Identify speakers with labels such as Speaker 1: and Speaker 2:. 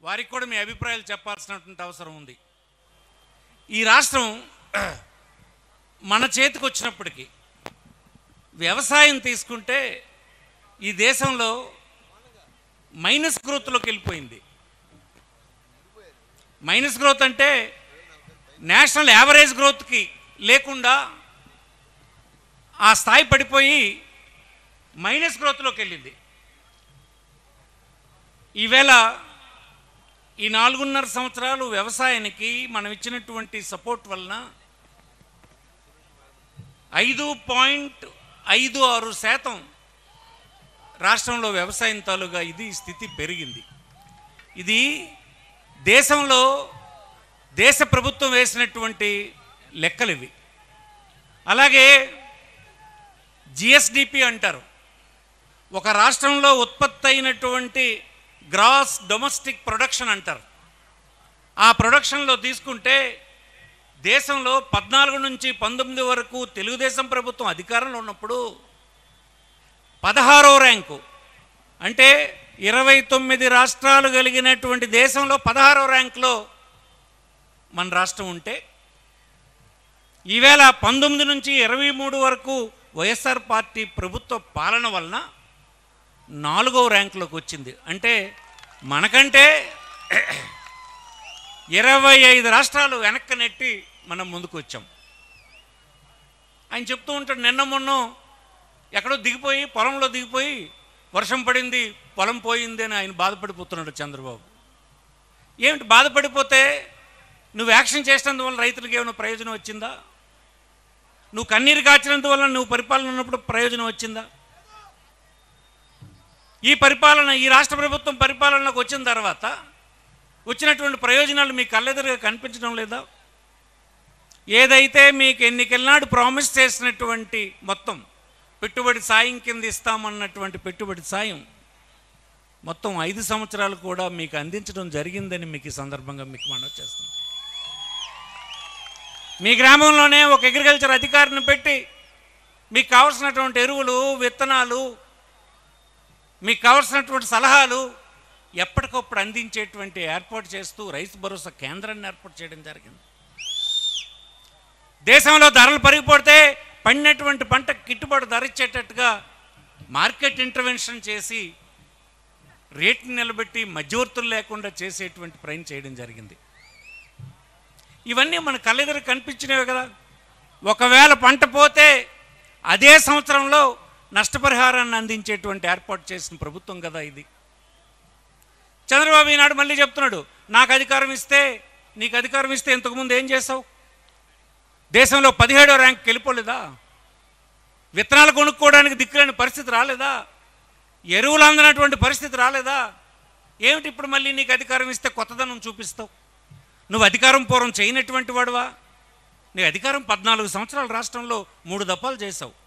Speaker 1: వారికి కూడా మీ అభిప్రాయాలు చెప్పాల్సినటువంటి అవసరం ఉంది ఈ రాష్ట్రం మన చేతికి వచ్చినప్పటికీ వ్యవసాయం తీసుకుంటే ఈ దేశంలో మైనస్ గ్రోత్లోకి వెళ్ళిపోయింది మైనస్ గ్రోత్ అంటే నేషనల్ యావరేజ్ గ్రోత్కి లేకుండా ఆ స్థాయి పడిపోయి మైనస్ గ్రోత్లోకి వెళ్ళింది ఈవేళ ఈ నాలుగున్నర సంవత్సరాలు వ్యవసాయానికి మనం ఇచ్చినటువంటి సపోర్ట్ వలన ఐదు పాయింట్ ఐదు ఆరు శాతం రాష్ట్రంలో వ్యవసాయం తాలూగా ఇది స్థితి పెరిగింది ఇది దేశంలో దేశ ప్రభుత్వం వేసినటువంటి లెక్కలు ఇవి అలాగే జిఎస్డిపి అంటారు ఒక రాష్ట్రంలో ఉత్పత్తి అయినటువంటి గ్రాస్ డొమెస్టిక్ ప్రొడక్షన్ అంటారు ఆ ప్రొడక్షన్లో తీసుకుంటే దేశంలో పద్నాలుగు నుంచి పంతొమ్మిది వరకు తెలుగుదేశం ప్రభుత్వం అధికారంలో ఉన్నప్పుడు పదహారో ర్యాంకు అంటే ఇరవై తొమ్మిది రాష్ట్రాలు కలిగినటువంటి దేశంలో పదహారో ర్యాంకులో మన రాష్ట్రం ఉంటే ఈవేళ పంతొమ్మిది నుంచి ఇరవై మూడు వరకు వైఎస్ఆర్ పార్టీ ప్రభుత్వ పాలన వలన నాలుగో ర్యాంకులోకి వచ్చింది అంటే మనకంటే ఇరవై ఐదు రాష్ట్రాలు వెనక్కి నెట్టి మనం ముందుకు వచ్చాం ఆయన చెప్తూ ఉంటాడు నిన్న మొన్న ఎక్కడో దిగిపోయి పొలంలో దిగిపోయి వర్షం పడింది పొలం పోయింది అని ఆయన బాధపడిపోతున్నాడు చంద్రబాబు ఏమిటి బాధపడిపోతే నువ్వు యాక్షన్ చేసినందువల్ల రైతులకు ఏమైనా ప్రయోజనం వచ్చిందా నువ్వు కన్నీరు కాచినందువల్ల నువ్వు పరిపాలన ఉన్నప్పుడు ప్రయోజనం వచ్చిందా ఈ పరిపాలన ఈ రాష్ట్ర ప్రభుత్వం పరిపాలనలోకి వచ్చిన తర్వాత వచ్చినటువంటి ప్రయోజనాలు మీ కళ్ళెదురుగా కనిపించడం లేదా ఏదైతే మీకు ఎన్నికలనాడు ప్రామిస్ చేసినటువంటి మొత్తం పెట్టుబడి సాయం కింద ఇస్తామన్నటువంటి పెట్టుబడి సాయం మొత్తం ఐదు సంవత్సరాలు కూడా మీకు అందించడం జరిగిందని మీకు ఈ సందర్భంగా మీకు మనవి చేస్తాం మీ గ్రామంలోనే ఒక అగ్రికల్చర్ అధికారిని పెట్టి మీకు కావలసినటువంటి ఎరువులు విత్తనాలు మీకు కావలసినటువంటి సలహాలు ఎప్పటికప్పుడు అందించేటువంటి ఏర్పాటు చేస్తూ రైతు భరోసా కేంద్రాన్ని ఏర్పాటు చేయడం జరిగింది దేశంలో ధరలు పెరిగిపోతే పండినటువంటి పంట గిట్టుబాటు ధర ఇచ్చేటట్టుగా మార్కెట్ ఇంటర్వెన్షన్ చేసి రేట్ని నిలబెట్టి మధ్యవర్తులు లేకుండా చేసేటువంటి ప్రయత్నం చేయడం జరిగింది ఇవన్నీ మన కళ్ళెదురు కనిపించినవే కదా ఒకవేళ పంట పోతే అదే సంవత్సరంలో నష్టపరిహారాన్ని అందించేటువంటి ఏర్పాటు చేసిన ప్రభుత్వం కదా ఇది చంద్రబాబు ఈనాడు మళ్ళీ చెప్తున్నాడు నాకు అధికారం ఇస్తే నీకు అధికారం ఇస్తే ఇంతకుముందు ఏం చేసావు దేశంలో పదిహేడో ర్యాంక్ వెళ్ళిపోలేదా విత్తనాలు కొనుక్కోవడానికి దిక్కులేని పరిస్థితి రాలేదా ఎరువులు అందనటువంటి పరిస్థితి రాలేదా ఏమిటి ఇప్పుడు మళ్ళీ నీకు అధికారం ఇస్తే కొత్తదనం చూపిస్తావు నువ్వు అధికారం పూర్వం చేయనటువంటి వాడువా నీ అధికారం పద్నాలుగు సంవత్సరాల రాష్ట్రంలో మూడు దఫాలు చేసావు